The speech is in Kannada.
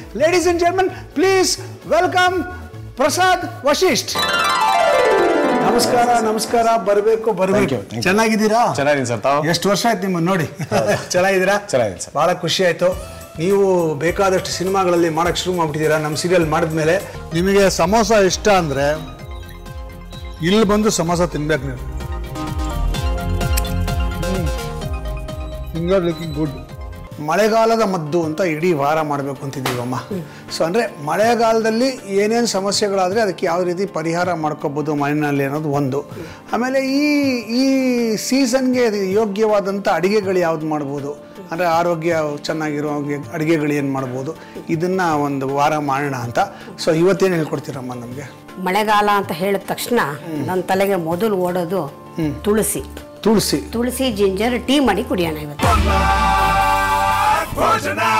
Ladies and gentleman please welcome Prasad Vashisht ನಮಸ್ಕಾರ ನಮಸ್ಕಾರ ಬರಬೇಕು Thank ಬರಬೇಕು you, thank you. ಚೆನ್ನಾಗಿದ್ದೀರಾ ಚೆನ್ನಾಗಿದ್ದೀನಿ ಸರ್ ತಾವು ಎಷ್ಟು ವರ್ಷ ಆಯ್ತು ನಿಮ್ಮನ್ನು ನೋಡಿ ಚೆನ್ನಾಗಿದ್ದೀರಾ ಚೆನ್ನಾಗಿದ್ದೀನಿ ಸರ್. ಭಾಳ ಖುಷಿ ಆಯಿತು ನೀವು ಬೇಕಾದಷ್ಟು ಸಿನಿಮಾಗಳಲ್ಲಿ ಮಾಡೋಕ್ಕೆ ಶುರು ಮಾಡ್ಬಿಟ್ಟಿದ್ದೀರಾ ನಮ್ಮ ಸೀರಿಯಲ್ ಮಾಡಿದ್ಮೇಲೆ ನಿಮಗೆ ಸಮೋಸ ಇಷ್ಟ ಅಂದರೆ ಇಲ್ಲಿ ಬಂದು ಸಮೋಸ ತಿನ್ಬೇಕು ನೀವು ಫಿಂಗರ್ ಲುಕಿಂಗ್ ಗುಡ್ ಮಳೆಗಾಲದ ಮದ್ದು ಅಂತ ಇಡೀ ವಾರ ಮಾಡಬೇಕು ಅಂತಿದ್ದೀವಮ್ಮ ಸೊ ಅಂದರೆ ಮಳೆಗಾಲದಲ್ಲಿ ಏನೇನು ಸಮಸ್ಯೆಗಳಾದರೆ ಅದಕ್ಕೆ ಯಾವ ರೀತಿ ಪರಿಹಾರ ಮಾಡ್ಕೋಬೋದು ಮನೆಯಲ್ಲಿ ಅನ್ನೋದು ಒಂದು ಆಮೇಲೆ ಈ ಈ ಸೀಸನ್ಗೆ ಯೋಗ್ಯವಾದಂಥ ಅಡುಗೆಗಳು ಯಾವ್ದು ಮಾಡ್ಬೋದು ಅಂದರೆ ಆರೋಗ್ಯ ಚೆನ್ನಾಗಿರೋ ಹಾಗೆ ಅಡುಗೆಗಳು ಏನು ಮಾಡ್ಬೋದು ಇದನ್ನು ಒಂದು ವಾರ ಮಾಡೋಣ ಅಂತ ಸೊ ಇವತ್ತೇನು ಹೇಳ್ಕೊಡ್ತೀರಮ್ಮ ನಮಗೆ ಮಳೆಗಾಲ ಅಂತ ಹೇಳಿದ ತಕ್ಷಣ ನನ್ನ ತಲೆಗೆ ಮೊದಲು ಓಡೋದು ತುಳಸಿ ತುಳಸಿ ತುಳಸಿ ಜಿಂಜರ್ ಟೀ ಮಾಡಿ ಕುಡಿಯೋಣ ಇವತ್ತು